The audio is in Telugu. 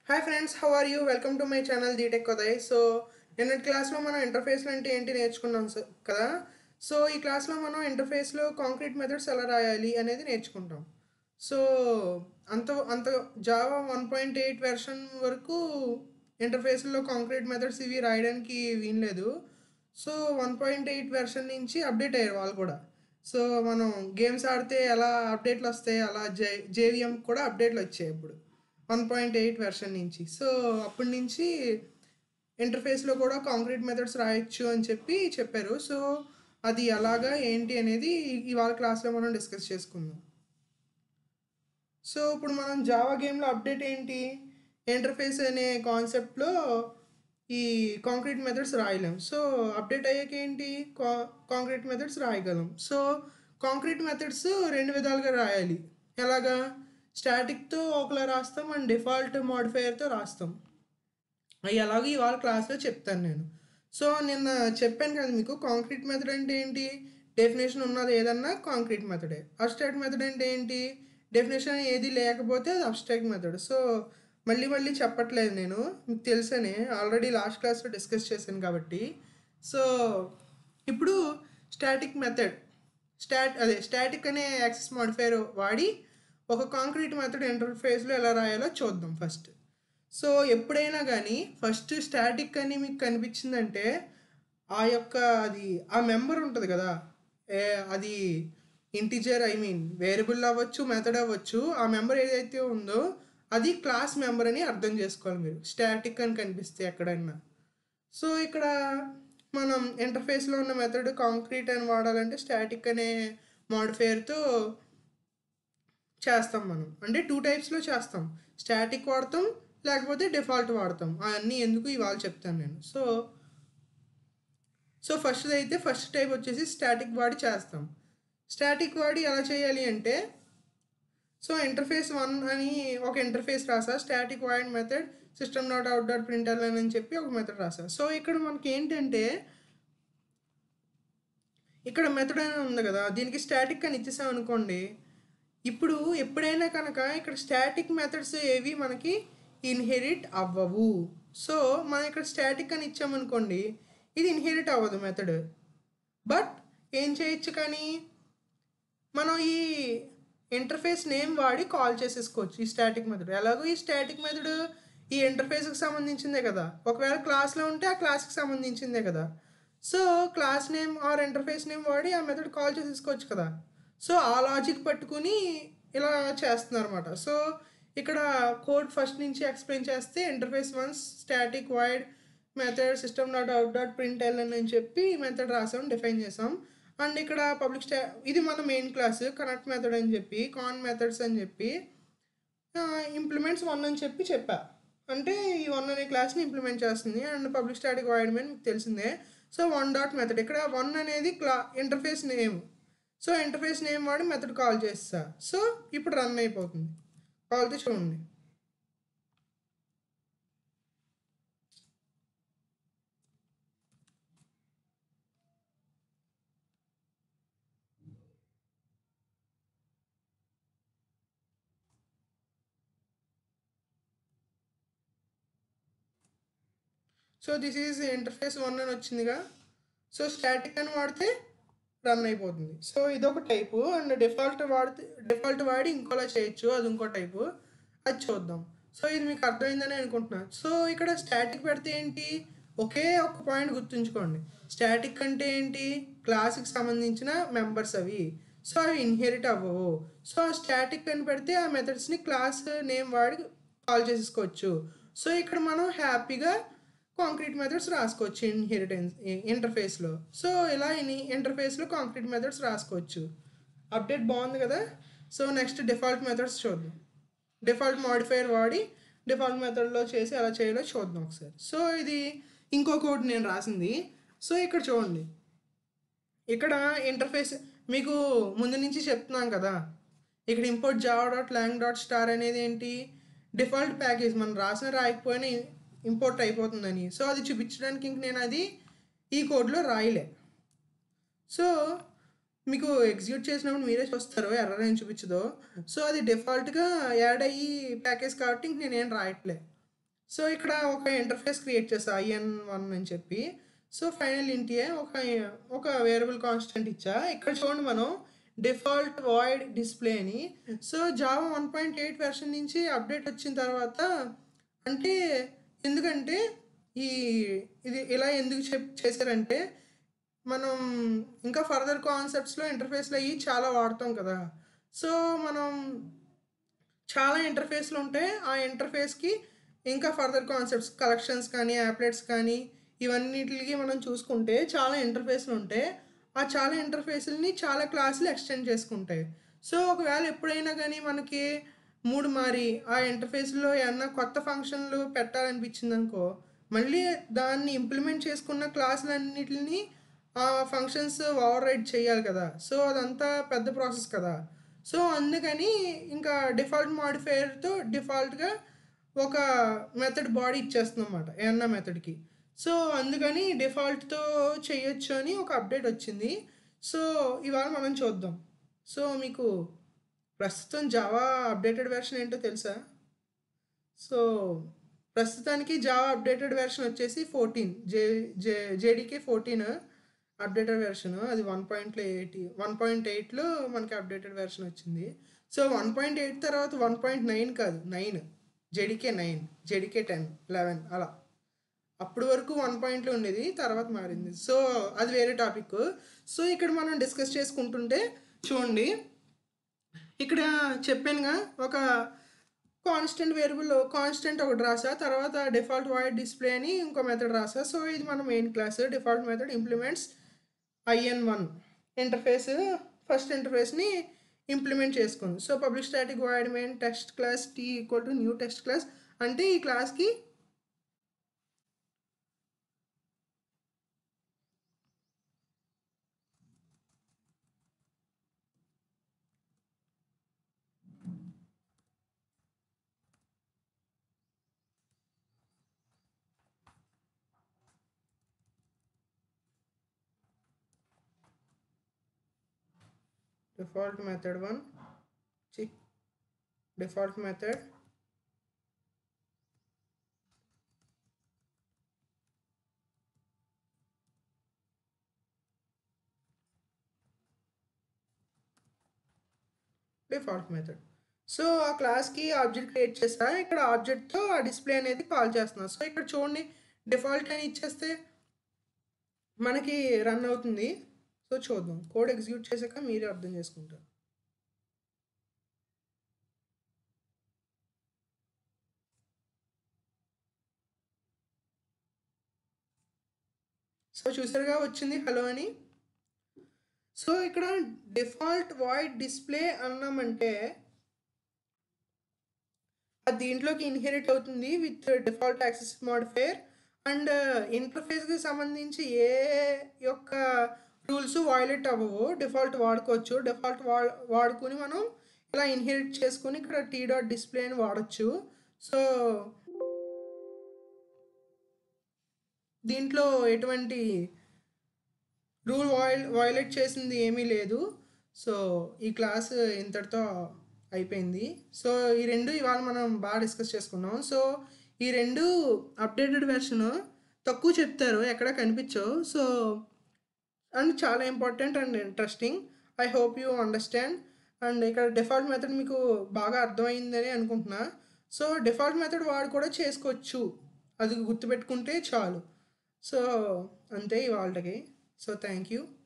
hi friends how are you welcome to my channel G Tech Uday so నిన్నటి క్లాస్లో మనం ఇంటర్ఫేస్లు అంటే ఏంటి నేర్చుకున్నాం స- కదా సో ఈ క్లాస్లో మనం ఇంటర్ఫేస్లో కాంక్రీట్ మెథడ్స్ ఎలా రాయాలి అనేది నేర్చుకుంటాం సో అంత అంత Java one point eight version వరకు ఇంటర్ఫేస్లో కాంక్రీట్ మెథడ్స్ ఇవి రాయడానికి వీల్లేదు so one point eight version నుంచి అప్డేట్ అయ్యారు వాళ్ళు కూడా సో మనం గేమ్స్ ఆడితే ఎలా అప్డేట్లు వస్తాయి అలా జే జేవిఎం కూడా అప్డేట్లు వచ్చాయి ఇప్పుడు వన్ పాయింట్ ఎయిట్ వెర్షన్ నుంచి సో అప్పటి నుంచి ఇంటర్ఫేస్లో కూడా కాంక్రీట్ మెథడ్స్ రాయొచ్చు అని చెప్పి చెప్పారు సో అది ఎలాగా ఏంటి అనేది ఇవాళ క్లాస్లో మనం డిస్కస్ చేసుకుందాం సో ఇప్పుడు మనం జావా గేమ్లో అప్డేట్ ఏంటి ఇంటర్ఫేస్ అనే కాన్సెప్ట్లో ఈ కాంక్రీట్ మెథడ్స్ రాయలేం సో అప్డేట్ అయ్యాక ఏంటి కా కాంక్రీట్ మెథడ్స్ రాయగలం సో కాంక్రీట్ మెథడ్స్ రెండు విధాలుగా రాయాలి ఎలాగా స్టాటిక్తో ఒకలా రాస్తాం అండ్ డిఫాల్ట్ మోడిఫైయర్తో రాస్తాం అవి ఎలాగో ఇవాళ క్లాస్లో చెప్తాను నేను సో నిన్న చెప్పాను కదా మీకు కాంక్రీట్ మెథడ్ అంటే ఏంటి డెఫినేషన్ ఉన్నది ఏదన్నా కాంక్రీట్ మెథడే అబ్స్ట్రాక్ట్ మెథడ్ అంటే ఏంటి డెఫినేషన్ ఏది లేకపోతే అది అబ్స్ట్రాక్ట్ మెథడ్ సో మళ్ళీ మళ్ళీ చెప్పట్లేదు నేను మీకు తెలుసని ఆల్రెడీ లాస్ట్ క్లాస్లో డిస్కస్ చేశాను కాబట్టి సో ఇప్పుడు స్టాటిక్ మెథడ్ స్టాట్ అదే స్టాటిక్ అనే యాక్సెస్ మాడిఫైర్ వాడి ఒక కాంక్రీట్ మెథడ్ ఇంటర్ఫేస్లో ఎలా రాయాలో చూద్దాం ఫస్ట్ సో ఎప్పుడైనా కానీ ఫస్ట్ స్టాటిక్ అని మీకు కనిపించిందంటే ఆ యొక్క అది ఆ మెంబర్ ఉంటుంది కదా ఏ అది ఇంటిజర్ ఐ మీన్ వేరియబుల్ అవ్వచ్చు మెథడ్ అవ్వచ్చు ఆ మెంబర్ ఏదైతే ఉందో అది క్లాస్ మెంబర్ అని అర్థం చేసుకోవాలి మీరు స్టాటిక్ అని కనిపిస్తే ఎక్కడైనా సో ఇక్కడ మనం ఇంటర్ఫేస్లో ఉన్న మెథడ్ కాంక్రీట్ అని వాడాలంటే స్టాటిక్ అనే మాడిఫైయర్తో చేస్తాం మనం అంటే టూ టైప్స్లో చేస్తాం స్టాటిక్ వాడతాం లేకపోతే డిఫాల్ట్ వాడతాం అవన్నీ ఎందుకు ఇవాళ చెప్తాను నేను సో సో ఫస్ట్ అయితే ఫస్ట్ టైప్ వచ్చేసి స్టాటిక్ వాడి చేస్తాం స్టాటిక్ వాడి ఎలా చేయాలి అంటే సో ఇంటర్ఫేస్ వన్ అని ఒక ఇంటర్ఫేస్ రాసా static void method system dot out dot print అని చెప్పి ఒక మెథడ్ రాసా సో ఇక్కడ మనకి ఏంటంటే ఇక్కడ మెథడ్ అని ఉంది కదా దీనికి స్టాటిక్ అని ఇచ్చేసాం అనుకోండి ఇప్పుడు ఎప్పుడైనా కనుక ఇక్కడ స్టాటిక్ మెథడ్స్ ఏవి మనకి ఇన్హెరిట్ అవ్వవు సో మనం ఇక్కడ స్టాటిక్ అని ఇచ్చామనుకోండి ఇది ఇన్హెరిట్ అవ్వదు మెథడ్ బట్ ఏం చేయొచ్చు కానీ మనం ఈ ఇంటర్ఫేస్ నేమ్ వాడి కాల్ చేసేసుకోవచ్చు ఈ స్టాటిక్ మెథడ్ ఎలాగో ఈ స్టాటిక్ మెథడ్ ఈ ఇంటర్ఫేస్కి సంబంధించిందే కదా ఒకవేళ క్లాస్లో ఉంటే ఆ క్లాస్కి సంబంధించిందే కదా so class name or interface name వాడి ఆ మెథడ్ కాల్ చేసేసుకోవచ్చు కదా సో ఆ లాజిక్ పట్టుకుని ఇలా చేస్తున్నారు అనమాట సో ఇక్కడ కోడ్ ఫస్ట్ నుంచి ఎక్స్ప్లెయిన్ చేస్తే interface once static void method system dot out dot print అని చెప్పి మెథడ్ రాసాం డిఫైన్ చేసాం అండ్ ఇక్కడ పబ్లిక్ స్టా ఇది మన మెయిన్ క్లాస్ కనెక్ట్ మెథడ్ అని చెప్పి కాన్ మెథడ్స్ అని చెప్పి ఇంప్లిమెంట్స్ వన్ అని చెప్పి చెప్పా అంటే ఈ వన్ అనే క్లాస్ని ఇంప్లిమెంట్ చేస్తుంది and public static void main మీకు తెలిసిందే సో వన్ డాట్ మెథడ్ ఇక్కడ వన్ అనేది క్లా interface name so interface name వాడి మెథడ్ కాల్ చేస్తా సో ఇప్పుడు రన్ అయిపోతుంది కాల్తో చూడండి so this is interface one అని వచ్చిందిగా సో స్టాటిక్ అని వాడితే రన్ అయిపోతుంది సో ఇదొక టైపు అండ్ డిఫాల్ట్ వాడితే డిఫాల్ట్ వాడి ఇంకోలా చేయొచ్చు అది ఇంకో టైపు అది చూద్దాం సో ఇది మీకు అర్థమైందని అనుకుంటున్నాను సో ఇక్కడ స్టాటిక్ పెడితే ఏంటి ఒకే ఒక పాయింట్ గుర్తుంచుకోండి స్టాటిక్ అంటే ఏంటి క్లాస్కి సంబంధించిన మెంబర్స్ అవి సో అవి ఇన్హెరిట్ అవ్వవు సో ఆ స్టాటిక్ అని పెడితే ఆ మెథడ్స్ని క్లాస్ నేమ్ వాడి కాల్ చేసేసుకోవచ్చు సో ఇక్కడ మనం హ్యాపీగా కాంక్రీట్ మెథడ్స్ రాసుకోవచ్చు ఇన్హెరిటెన్స్ ఇంటర్ఫేస్లో సో ఇలా ఇన్ ఇంటర్ఫేస్లో కాంక్రీట్ మెథడ్స్ రాసుకోవచ్చు అప్డేట్ బాగుంది కదా సో నెక్స్ట్ డిఫాల్ట్ మెథడ్స్ చూద్దాం డిఫాల్ట్ మాడిఫైయర్ వాడి డిఫాల్ట్ మెథడ్లో చేసి ఎలా చేయాలో చూద్దాం ఒకసారి సో ఇది ఇంకో కోడ్ నేను రాసింది సో ఇక్కడ చూడండి ఇక్కడ ఇంటర్ఫేస్ మీకు ముందు నుంచి చెప్తున్నాం కదా ఇక్కడ import Java dot lang dot star అనేది ఏంటి డిఫాల్ట్ ప్యాకేజ్ మనం రాసిన రాయకపోయినా ఇంపోర్ట్ అయిపోతుందని సో అది చూపించడానికి ఇంక నేను అది ఈ కోడ్లో రాయలే సో మీకు ఎగ్జిక్యూట్ చేసినప్పుడు మీరే చూస్తారు ఎర్రర్ ఏం చూపించదో సో అది డిఫాల్ట్గా యాడ్ అయ్యి ప్యాకేజ్ కాబట్టి ఇంక నేనేం రాయట్లే సో ఇక్కడ ఒక ఇంటర్ఫేస్ క్రియేట్ చేసా ఐఎన్ వన్ అని చెప్పి సో ఫైనల్ ఇంటియే ఒక ఒక వేరియబుల్ కాన్స్టెంట్ ఇచ్చా ఇక్కడ చూడండి మనం డిఫాల్ట్ వాయిడ్ డిస్ప్లే అని so Java one point eight version నుంచి అప్డేట్ వచ్చిన తర్వాత అంటే ఎందుకంటే ఈ ఇది ఇలా ఎందుకు చెప్ చేశారంటే మనం ఇంకా ఫర్దర్ కాన్సెప్ట్స్లో ఇంటర్ఫేస్లు అయ్యి చాలా వాడతాం కదా సో మనం చాలా ఇంటర్ఫేస్లు ఉంటాయి ఆ ఇంటర్ఫేస్కి ఇంకా ఫర్దర్ కాన్సెప్ట్స్ కలెక్షన్స్ కానీ యాప్లెట్స్ కానీ ఇవన్నిటికి మనం చూసుకుంటే చాలా ఇంటర్ఫేస్లు ఉంటాయి ఆ చాలా ఇంటర్ఫేస్ని చాలా క్లాసులు ఎక్స్టెండ్ చేసుకుంటాయి సో ఒకవేళ ఎప్పుడైనా కానీ మనకి మూడు మారి ఆ ఇంటర్ఫేస్లో ఏమన్నా కొత్త ఫంక్షన్లు పెట్టాలనిపించింది అనుకో మళ్ళీ దాన్ని ఇంప్లిమెంట్ చేసుకున్న క్లాసులన్నిటిని ఆ ఫంక్షన్స్ ఓవర్ రైడ్ చేయాలి కదా సో అదంతా పెద్ద ప్రాసెస్ కదా సో అందుకని ఇంకా డిఫాల్ట్ మాడిఫైయర్తో డిఫాల్ట్గా ఒక మెథడ్ బాడీ ఇచ్చేస్తుంది అనమాట ఏమన్నా మెథడ్కి సో అందుకని డిఫాల్ట్తో చేయొచ్చు అని ఒక అప్డేట్ వచ్చింది సో ఇవాళ మనం చూద్దాం సో మీకు ప్రస్తుతం జావా అప్డేటెడ్ వెర్షన్ ఏంటో తెలుసా సో ప్రస్తుతానికి జావా అప్డేటెడ్ వెర్షన్ వచ్చేసి fourteen J J JDK fourteen updated version అది వన్ పాయింట్లో ఎయిటీ వన్ పాయింట్ ఎయిట్లో మనకి అప్డేటెడ్ వెర్షన్ వచ్చింది సో వన్ పాయింట్ ఎయిట్ తర్వాత వన్ పాయింట్ నైన్ కాదు nine JDK nine JDK ten eleven అలా అప్పటి వరకు వన్ పాయింట్లో ఉండేది తర్వాత మారింది సో అది వేరే టాపిక్ సో ఇక్కడ మనం డిస్కస్ చేసుకుంటుంటే చూడండి ఇక్కడ చెప్పానుగా ఒక కాన్స్టెంట్ వేరియబుల్ కాన్స్టెంట్ ఒకటి రాసా తర్వాత డిఫాల్ట్ వాయిడ్ డిస్ప్లే అని ఇంకో మెథడ్ రాసా సో ఇది మన main class default method implements IN one interface first ఇంటర్ఫేస్ని ఇంప్లిమెంట్ చేసుకుంది so public static void main text class T equal to new text class అంటే ఈ క్లాస్కి default method one check default method default method so ఆ క్లాస్కి ఆబ్జెక్ట్ క్రియేట్ చేస్తా ఇక్కడ ఆబ్జెక్ట్తో ఆ డిస్ప్లే అనేది కాల్ చేస్తున్నా సో ఇక్కడ చూడండి డిఫాల్ట్ అని ఇచ్చేస్తే మనకి రన్ అవుతుంది సో చూద్దాం కోడ్ ఎగ్జిక్యూట్ చేశాక మీరే అర్థం చేసుకుంటారు సో చూసారుగా వచ్చింది హలో అని సో ఇక్కడ డిఫాల్ట్ వాయిడ్ డిస్ప్లే అన్నామంటే అది దీంట్లోకి ఇన్హెరిట్ అవుతుంది with default access modifier and ఇంటర్ఫేస్కి సంబంధించి ఏ యొక్క రూల్స్ వాయిలేట్ అవ్వవు డిఫాల్ట్ వాడుకోవచ్చు డిఫాల్ట్ వా వాడుకుని మనం ఇలా ఇన్హెరిట్ చేసుకుని ఇక్కడ టీ డాట్ డిస్ప్లే అని వాడచ్చు సో దీంట్లో ఎటువంటి రూల్ వాయిల్ వాయిలేట్ చేసింది ఏమీ లేదు సో ఈ క్లాస్ ఇంతటితో అయిపోయింది సో ఈ రెండు ఇవాళ మనం బాగా డిస్కస్ చేసుకున్నాం సో ఈ రెండు అప్డేటెడ్ వెర్షన్ తక్కువ చెప్తారు ఎక్కడ కనిపించవు సో అండ్ చాలా important and interesting I hope you understand and ఇక్కడ డిఫాల్ట్ మెథడ్ మీకు బాగా అర్థమైందని అనుకుంటున్నా సో డిఫాల్ట్ మెథడ్ వాడు కూడా చేసుకోవచ్చు అది గుర్తుపెట్టుకుంటే చాలు సో అంతే ఇవాళకి సో థ్యాంక్ యూ